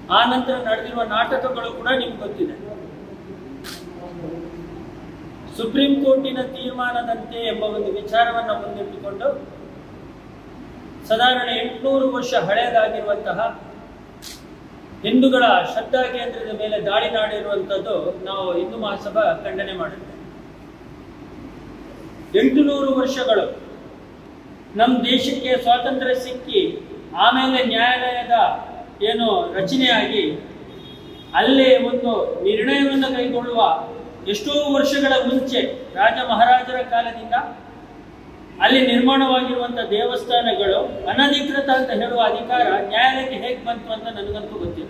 ಆ ನಂತರ ನಡೆದಿರುವ ನಾಟಕಗಳು ಕೂಡ ನಿಮ್ಗೆ ಗೊತ್ತಿದೆ ಸುಪ್ರೀಂ ಕೋರ್ಟಿನ ತೀರ್ಮಾನದಂತೆ ಎಂಬ ಒಂದು ವಿಚಾರವನ್ನ ಮುಂದಿಟ್ಟುಕೊಂಡು ಸಾಧಾರಣ ಎಂಟುನೂರು ವರ್ಷ ಹಳೆಯದಾಗಿರುವಂತಹ ಹಿಂದೂಗಳ ಶ್ರದ್ಧಾ ಕೇಂದ್ರದ ಮೇಲೆ ದಾಳಿ ಮಾಡಿರುವಂಥದ್ದು ನಾವು ಹಿಂದೂ ಮಹಾಸಭಾ ಖಂಡನೆ ಮಾಡಿದ್ದೇವೆ ಎಂಟು ನೂರು ವರ್ಷಗಳು ನಮ್ಮ ದೇಶಕ್ಕೆ ಸ್ವಾತಂತ್ರ್ಯ ಸಿಕ್ಕಿ ಆಮೇಲೆ ನ್ಯಾಯಾಲಯದ ಏನು ರಚನೆಯಾಗಿ ಅಲ್ಲೇ ಒಂದು ನಿರ್ಣಯವನ್ನು ಕೈಗೊಳ್ಳುವ ಎಷ್ಟೋ ವರ್ಷಗಳ ಮುಂಚೆ ರಾಜ ಮಹಾರಾಜರ ಕಾಲದಿಂದ ಅಲ್ಲಿ ನಿರ್ಮಾಣವಾಗಿರುವಂತಹ ದೇವಸ್ಥಾನಗಳು ಅನಧಿಕೃತ ಅಂತ ಹೇಳುವ ಅಧಿಕಾರ ನ್ಯಾಯಾಲಯಕ್ಕೆ ಹೇಗೆ ಬಂತು ಅಂತ ನನಗಂತೂ ಗೊತ್ತಿಲ್ಲ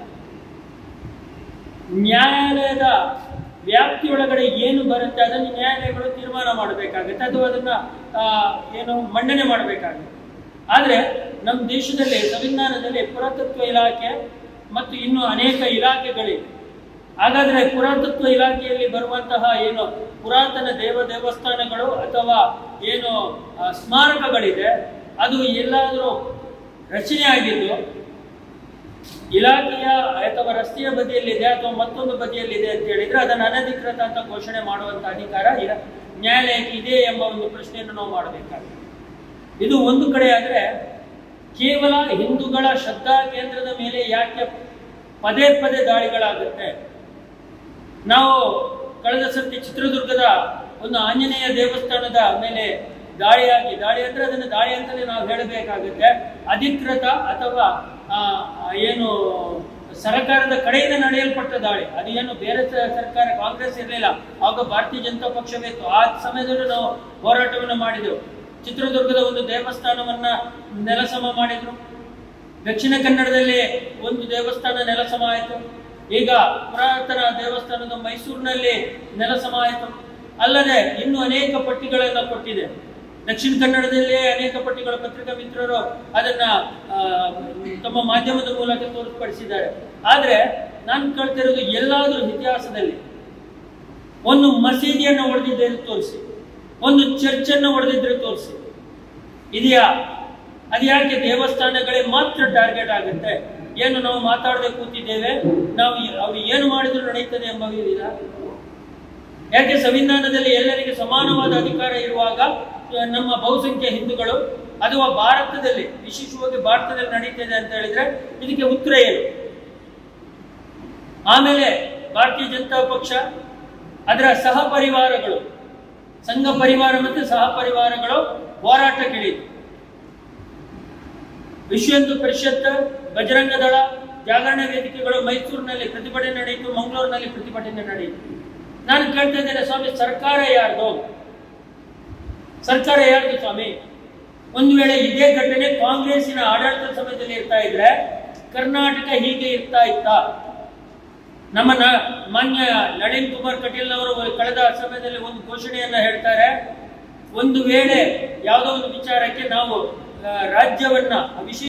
ನ್ಯಾಯಾಲಯದ ವ್ಯಾಪ್ತಿಯೊಳಗಡೆ ಏನು ಬರುತ್ತೆ ಅದನ್ನು ನ್ಯಾಯಾಲಯಗಳು ತೀರ್ಮಾನ ಮಾಡಬೇಕಾಗುತ್ತೆ ಅಥವಾ ಅದನ್ನ ಆ, ಏನು ಮಂಡನೆ ಮಾಡಬೇಕಾಗುತ್ತೆ ಆದ್ರೆ ನಮ್ಮ ದೇಶದಲ್ಲಿ ಸಂವಿಧಾನದಲ್ಲಿ ಪುರಾತತ್ವ ಇಲಾಖೆ ಮತ್ತು ಇನ್ನು ಅನೇಕ ಇಲಾಖೆಗಳಿವೆ ಹಾಗಾದ್ರೆ ಪುರಾತತ್ವ ಇಲಾಖೆಯಲ್ಲಿ ಬರುವಂತಹ ಏನು ಪುರಾತನ ದೇವ ದೇವಸ್ಥಾನಗಳು ಅಥವಾ ಏನು ಆ, ಸ್ಮಾರಕಗಳಿದೆ ಅದು ಎಲ್ಲಾದರೂ ರಚನೆ ಆಗಿದ್ದು ಇಲಾಖೆಯ ಅಥವಾ ರಸ್ತೆಯ ಬದಿಯಲ್ಲಿದೆ ಅಥವಾ ಮತ್ತೊಂದು ಬದಿಯಲ್ಲಿದೆ ಅಂತ ಹೇಳಿದ್ರೆ ಅದನ್ನು ಅನಧಿಕೃತ ಅಂತ ಘೋಷಣೆ ಮಾಡುವಂತ ಅಧಿಕಾರ ಇಲ್ಲ ನ್ಯಾಯಾಲಯಕ್ಕೆ ಇದೆ ಎಂಬ ಒಂದು ಪ್ರಶ್ನೆಯನ್ನು ನಾವು ಮಾಡಬೇಕಾಗುತ್ತೆ ಇದು ಒಂದು ಕಡೆ ಆದ್ರೆ ಕೇವಲ ಹಿಂದೂಗಳ ಶ್ರದ್ಧಾ ಕೇಂದ್ರದ ಮೇಲೆ ಯಾಕೆ ಪದೇ ಪದೇ ದಾಳಿಗಳಾಗುತ್ತೆ ನಾವು ಕಳೆದ ಸರ್ತಿ ಚಿತ್ರದುರ್ಗದ ಒಂದು ಆಂಜನೇಯ ದೇವಸ್ಥಾನದ ಮೇಲೆ ದಾಳಿಯಾಗಿ ದಾಳಿ ಅಂದ್ರೆ ಅದನ್ನು ದಾಳಿ ಅಂತಲೇ ನಾವು ಹೇಳಬೇಕಾಗುತ್ತೆ ಅಧಿಕೃತ ಅಥವಾ ಆ, ಆ, ಏನು ಸರ್ಕಾರದ ಕಡೆಯಿಂದ ನಡೆಯಲ್ಪಟ್ಟ ದಾಳಿ ಅದು ಏನು ಬೇರೆ ಸ- ಸರ್ಕಾರ ಕಾಂಗ್ರೆಸ್ ಇರಲಿಲ್ಲ ಆಗ ಭಾರತೀಯ ಜನತಾ ಪಕ್ಷವೇ ಇತ್ತು ಆ ಸಮಯದಲ್ಲೂ ನಾವು ಹೋರಾಟವನ್ನು ಮಾಡಿದೆವು ಚಿತ್ರದುರ್ಗದ ಒಂದು ದೇವಸ್ಥಾನವನ್ನ ನೆಲಸಮ ಮಾಡಿದ್ರು ದಕ್ಷಿಣ ಕನ್ನಡದಲ್ಲಿ ಒಂದು ದೇವಸ್ಥಾನ ನೆಲಸಮ ಆಯಿತು ಈಗ ಪುರಾತನ ದೇವಸ್ಥಾನದ ಮೈಸೂರಿನಲ್ಲಿ ನೆಲಸಮ ಆಯಿತು ಅಲ್ಲದೆ ಇನ್ನು ಅನೇಕ ಪಟ್ಟಿಗಳನ್ನ ಕೊಟ್ಟಿದೆ ದಕ್ಷಿಣ ಕನ್ನಡದಲ್ಲಿ ಅನೇಕ ಪಟ್ಟಿಗಳ ಪತ್ರಿಕಾ ಮಿತ್ರರು ಅದನ್ನ ಆ, ತಮ್ಮ ಮಾಧ್ಯಮದ ಮೂಲಕ ತೋರ್ಪಡಿಸಿದ್ದಾರೆ ಆದ್ರೆ ನಾನು ಕೇಳ್ತಿರೋದು ಎಲ್ಲಾದ್ರೂ ಇತಿಹಾಸದಲ್ಲಿ ಒಂದು ಮಸೀದಿಯನ್ನು ಹೊಡೆದಿದ್ದರೆ ತೋರಿಸಿ ಒಂದು ಚರ್ಚನ್ನು ಹೊಡೆದಿದ್ರೆ ತೋರಿಸಿ ಇದೆಯಾ ಅದು ಯಾಕೆ ದೇವಸ್ಥಾನಗಳೇ ಮಾತ್ರ ಟಾರ್ಗೆಟ್ ಆಗುತ್ತೆ ಏನು ನಾವು ಮಾತಾಡದೆ ಕೂತಿದ್ದೇವೆ ನಾವು ಈ- ಅವ್ರು ಏನು ಮಾಡಿದ್ರು ನಡೆಯುತ್ತದೆ ಎಂಬ ಇಲ್ಲ ಯಾಕೆ ಸಂವಿಧಾನದಲ್ಲಿ ಎಲ್ಲರಿಗೆ ಸಮಾನವಾದ ಅಧಿಕಾರ ಇರುವಾಗ ಆ, ನಮ್ಮ ಬಹುಸಂಖ್ಯೆ ಹಿಂದೂಗಳು ಅಥವಾ ಭಾರತದಲ್ಲಿ ವಿಶೇಷವಾಗಿ ಭಾರತದಲ್ಲಿ ನಡೀತಿದೆ ಅಂತ ಹೇಳಿದ್ರೆ ಇದಕ್ಕೆ ಉತ್ತರ ಏನು ಆಮೇಲೆ ಭಾರತೀಯ ಜನತಾ ಪಕ್ಷ ಅದರ ಸಹ ಪರಿವಾರಗಳು ಸಂಘ ಪರಿವಾರ ಮತ್ತು ಸಹ ಪರಿವಾರಗಳು ಹೋರಾಟಕ್ಕಿಳಿಯಿತು ವಿಶ್ವ ಹಿಂದೂ ಪರಿಷತ್ ಬಜರಂಗ ದಳ ಜಾಗರಣ ವೇದಿಕೆಗಳು ಮೈಸೂರಿನಲ್ಲಿ ಪ್ರತಿಭಟನೆ ನಡೆಯಿತು ಮಂಗಳೂರಿನಲ್ಲಿ ಪ್ರತಿಭಟನೆ ನಡೆಯಿತು ನಾನು ಕೇಳ್ತಾ ಇದ್ದೇನೆ ಸ್ವಾಮಿ ಸರ್ಕಾರ ಯಾರ್ದು ಸರ್ಕಾರ ಯಾರ್ದು ಸ್ವಾಮಿ ಒಂದು ವೇಳೆ ಇದೇ ಘಟನೆ ಕಾಂಗ್ರೆಸ್ಸಿನ ಆಡಳಿತ ಸಮಯದಲ್ಲಿ ಇರ್ತಾ ಇದ್ರೆ ಕರ್ನಾಟಕ ಹೀಗೆ ಇರ್ತಾ ಇತ್ತಾ ನಮ್ಮ ನ- ಮಾನ್ಯ ನಳಿನ್ ಕುಮಾರ್ ಕಟೀಲ್ ಅವರು ಕಳೆದ ಸಮಯದಲ್ಲಿ ಒಂದು ಘೋಷಣೆಯನ್ನ ಹೇಳ್ತಾರೆ ಒಂದು ವೇಳೆ ಯಾವುದೋ ಒಂದು ವಿಚಾರಕ್ಕೆ ನಾವು ಆ, ರಾಜ್ಯವನ್ನ ವಿಶೇಷ